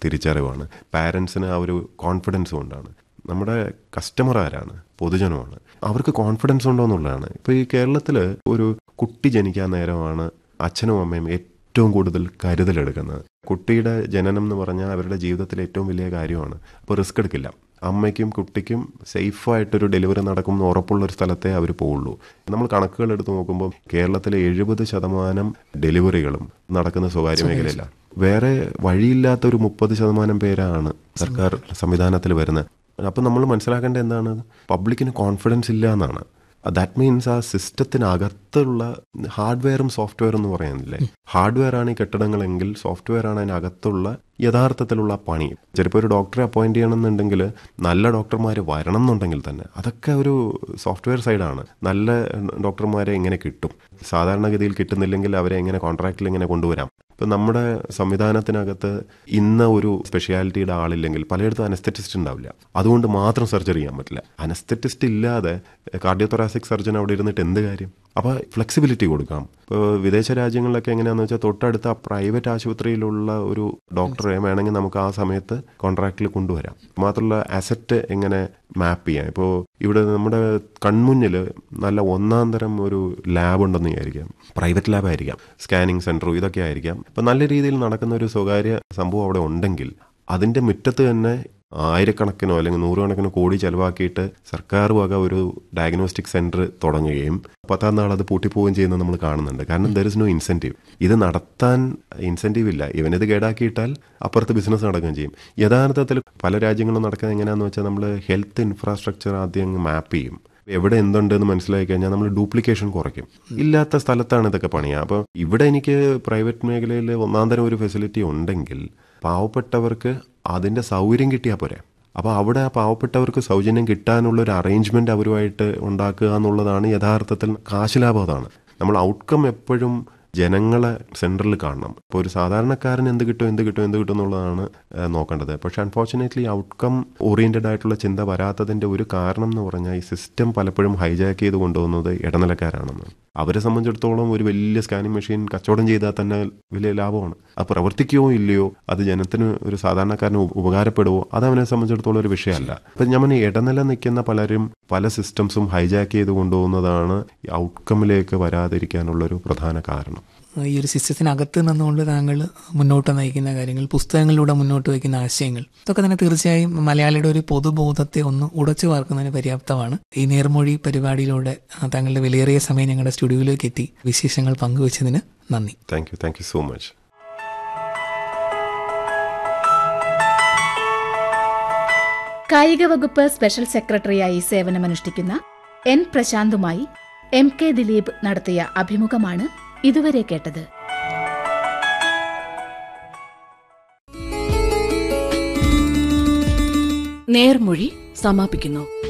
തിരിച്ചറിവാണ് പാരൻസിന് ആ ഒരു കോൺഫിഡൻസ് കൊണ്ടാണ് നമ്മുടെ കസ്റ്റമർ ആരാണ് പൊതുജനമാണ് അവർക്ക് കോൺഫിഡൻസ് ഉണ്ടോ എന്നുള്ളതാണ് ഇപ്പോൾ ഈ കേരളത്തിൽ ഒരു കുട്ടി ജനിക്കാൻ നേരമാണ് അച്ഛനും അമ്മയും ഏറ്റവും കൂടുതൽ കരുതലെടുക്കുന്നത് കുട്ടിയുടെ ജനനം എന്ന് പറഞ്ഞാൽ അവരുടെ ജീവിതത്തിലെ ഏറ്റവും വലിയ കാര്യമാണ് അപ്പോൾ റിസ്ക് എടുക്കില്ല അമ്മയ്ക്കും കുട്ടിക്കും സേഫായിട്ടൊരു ഡെലിവറി നടക്കും എന്ന് ഉറപ്പുള്ള ഒരു സ്ഥലത്തെ അവർ പോവുള്ളൂ നമ്മൾ കണക്കുകൾ എടുത്ത് നോക്കുമ്പോൾ കേരളത്തിലെ എഴുപത് ശതമാനം ഡെലിവറികളും നടക്കുന്ന സ്വകാര്യ മേഖലയിലാണ് വേറെ വഴിയില്ലാത്ത ഒരു മുപ്പത് ശതമാനം പേരാണ് സർക്കാർ സംവിധാനത്തിൽ വരുന്നത് അപ്പം നമ്മൾ മനസ്സിലാക്കേണ്ടത് എന്താണ് പബ്ലിക്കിന് കോൺഫിഡൻസ് ഇല്ല എന്നാണ് ദാറ്റ് മീൻസ് ആ സിസ്റ്റത്തിനകത്തുള്ള ഹാർഡ്വെയറും സോഫ്റ്റ്വെയറും എന്ന് പറയുന്നില്ലേ ഹാർഡ്വെയർ ആണ് ഈ കെട്ടിടങ്ങളെങ്കിൽ സോഫ്റ്റ്വെയർ ആണ് അതിനകത്തുള്ള യഥാർത്ഥത്തിലുള്ള പണി ചിലപ്പോൾ ഒരു ഡോക്ടറെ അപ്പോയിന്റ് ചെയ്യണമെന്നുണ്ടെങ്കിൽ നല്ല ഡോക്ടർമാർ വരണം എന്നുണ്ടെങ്കിൽ തന്നെ അതൊക്കെ ഒരു സോഫ്റ്റ്വെയർ സൈഡാണ് നല്ല ഡോക്ടർമാരെ എങ്ങനെ കിട്ടും സാധാരണഗതിയിൽ കിട്ടുന്നില്ലെങ്കിൽ അവരെ എങ്ങനെ കോൺട്രാക്റ്റിൽ എങ്ങനെ കൊണ്ടുവരാം ഇപ്പം നമ്മുടെ സംവിധാനത്തിനകത്ത് ഇന്ന ഒരു സ്പെഷ്യാലിറ്റിയുടെ ആളില്ലെങ്കിൽ പലയിടത്തും അനസ്തെറ്റിസ്റ്റ് ഉണ്ടാവില്ല അതുകൊണ്ട് മാത്രം സർജറി ചെയ്യാൻ പറ്റില്ല അനസ്തെറ്റിസ്റ്റ് ഇല്ലാതെ കാർഡിയോതൊറാസിക് സർജൻ അവിടെ ഇരുന്നിട്ട് എന്ത് കാര്യം അപ്പോൾ ഫ്ലെക്സിബിലിറ്റി കൊടുക്കാം ഇപ്പോൾ വിദേശ രാജ്യങ്ങളിലൊക്കെ എങ്ങനെയാണെന്ന് വെച്ചാൽ തൊട്ടടുത്ത പ്രൈവറ്റ് ആശുപത്രിയിലുള്ള ഒരു ഡോക്ടറെ വേണമെങ്കിൽ നമുക്ക് ആ സമയത്ത് കോൺട്രാക്റ്റിൽ കൊണ്ടുവരാം മാത്രമല്ല അസറ്റ് എങ്ങനെ മാപ്പ് ചെയ്യാം ഇപ്പോൾ ഇവിടെ നമ്മുടെ കൺമുന്നിൽ നല്ല ഒന്നാം തരം ഒരു ലാബ് ഉണ്ടെന്ന് വിചാരിക്കാം പ്രൈവറ്റ് ലാബ് ആയിരിക്കാം സ്കാനിങ് സെൻറ്ററും ഇതൊക്കെ ആയിരിക്കാം ഇപ്പം നല്ല രീതിയിൽ നടക്കുന്ന ഒരു സ്വകാര്യ സംഭവം അവിടെ ഉണ്ടെങ്കിൽ അതിൻ്റെ മുറ്റത്ത് തന്നെ ആയിരക്കണക്കിനോ അല്ലെങ്കിൽ നൂറുകണക്കിനോ കോടി ചെലവാക്കിയിട്ട് സർക്കാർ വക ഒരു ഡയഗ്നോസ്റ്റിക് സെന്റർ തുടങ്ങുകയും പത്താം നാൾ അത് പൂട്ടിപ്പോവുകയും ചെയ്യുന്നത് നമ്മൾ കാണുന്നുണ്ട് കാരണം ദർ ഇസ് നോ ഇൻസെൻറ്റീവ് ഇത് നടത്താൻ ഇൻസെൻറ്റീവ് ഇല്ല ഇവനിത് കേടാക്കിയിട്ടാൽ അപ്പുറത്ത് ബിസിനസ് നടക്കുകയും ചെയ്യും യഥാർത്ഥത്തിൽ പല രാജ്യങ്ങളും നടക്കുന്നത് എങ്ങനെയാണെന്ന് വെച്ചാൽ നമ്മൾ ഹെൽത്ത് ഇൻഫ്രാസ്ട്രക്ചർ ആദ്യം മാപ്പ് ചെയ്യും എവിടെ എന്തുണ്ടെന്ന് മനസ്സിലാക്കി കഴിഞ്ഞാൽ നമ്മൾ ഡ്യൂപ്ലിക്കേഷൻ കുറയ്ക്കും ഇല്ലാത്ത സ്ഥലത്താണ് ഇതൊക്കെ പണിയുക അപ്പോൾ ഇവിടെ എനിക്ക് പ്രൈവറ്റ് മേഖലയിൽ ഒന്നാം തരം ഒരു ഫെസിലിറ്റി ഉണ്ടെങ്കിൽ പാവപ്പെട്ടവർക്ക് അതിൻ്റെ സൗകര്യം കിട്ടിയാൽ പോരെ അപ്പോൾ അവിടെ ആ പാവപ്പെട്ടവർക്ക് സൗജന്യം കിട്ടാനുള്ള ഒരു അറേഞ്ച്മെന്റ് അവരുമായിട്ട് ഉണ്ടാക്കുക എന്നുള്ളതാണ് യഥാർത്ഥത്തിൽ കാശ് ലാഭം അതാണ് നമ്മൾ ഔട്ട്കം എപ്പോഴും ജനങ്ങളെ സെൻട്രൽ കാണണം ഇപ്പോൾ ഒരു സാധാരണക്കാരന് എന്ത് കിട്ടും എന്ത് കിട്ടും എന്ത് കിട്ടും എന്നുള്ളതാണ് ഏഹ്, നോക്കേണ്ടത് പക്ഷെ അൺഫോർച്ചുനേറ്റ്ലി ഔട്ട്കം ഓറിയന്റഡ് ആയിട്ടുള്ള ചിന്ത വരാത്തതിന്റെ ഒരു കാരണം എന്ന് പറഞ്ഞാൽ ഈ സിസ്റ്റം പലപ്പോഴും ഹൈജാക്ക് ചെയ്ത് കൊണ്ടുപോകുന്നത് ഇടനിലക്കാരാണെന്ന് അവരെ സംബന്ധിച്ചിടത്തോളം ഒരു വലിയ സ്കാനിങ് മെഷീൻ കച്ചവടം ചെയ്താൽ തന്നെ വലിയ ലാഭമാണ് അത് പ്രവർത്തിക്കുമോ ഇല്ലയോ അത് ജനത്തിന് ഒരു സാധാരണക്കാരന് ഉപ- ഉപകാരപ്പെടുമോ അത് അവനെ സംബന്ധിച്ചിടത്തോളം ഒരു വിഷയമല്ല ഇപ്പം ഞാൻ പറഞ്ഞ ഇടനില നിൽക്കുന്ന പലരും പല സിസ്റ്റംസും ഹൈജാക്ക് ചെയ്ത് കൊണ്ടുപോകുന്നതാണ് ഈ ഔട്ട്കമ്മിലേക്ക് വരാതിരിക്കാനുള്ള ഒരു പ്രധാന കാരണം ഈ ഒരു സിസ്റ്റത്തിനകത്ത് നിന്നുകൊണ്ട് താങ്കൾ മുന്നോട്ട് നയിക്കുന്ന കാര്യങ്ങൾ പുസ്തകങ്ങളിലൂടെ മുന്നോട്ട് വയ്ക്കുന്ന ആശയങ്ങൾ ഇതൊക്കെ തന്നെ തീർച്ചയായും മലയാളിയുടെ ഒരു പൊതുബോധത്തെ ഒന്ന് ഉടച്ചു വാർക്കുന്നതിന് പര്യാപ്തമാണ് ഈ നേർമൊഴി പരിപാടിയിലൂടെ ആ, താങ്കളുടെ വിലയേറിയ സമയം ഞങ്ങളുടെ സ്റ്റുഡിയോയിലേക്ക് എത്തി വിശേഷങ്ങൾ പങ്കുവച്ചതിന് നന്ദി thank you thank you so much കായിക വകുപ്പ് സ്പെഷ്യൽ സെക്രട്ടറിയായി സേവനമനുഷ്ഠിക്കുന്ന എൻ പ്രശാന്തുമായി എം കെ ദിലീപ് നടത്തിയ അഭിമുഖമാണ് ഇതുവരെ കേട്ടത് നേർമൊഴി സമാപിക്കുന്നു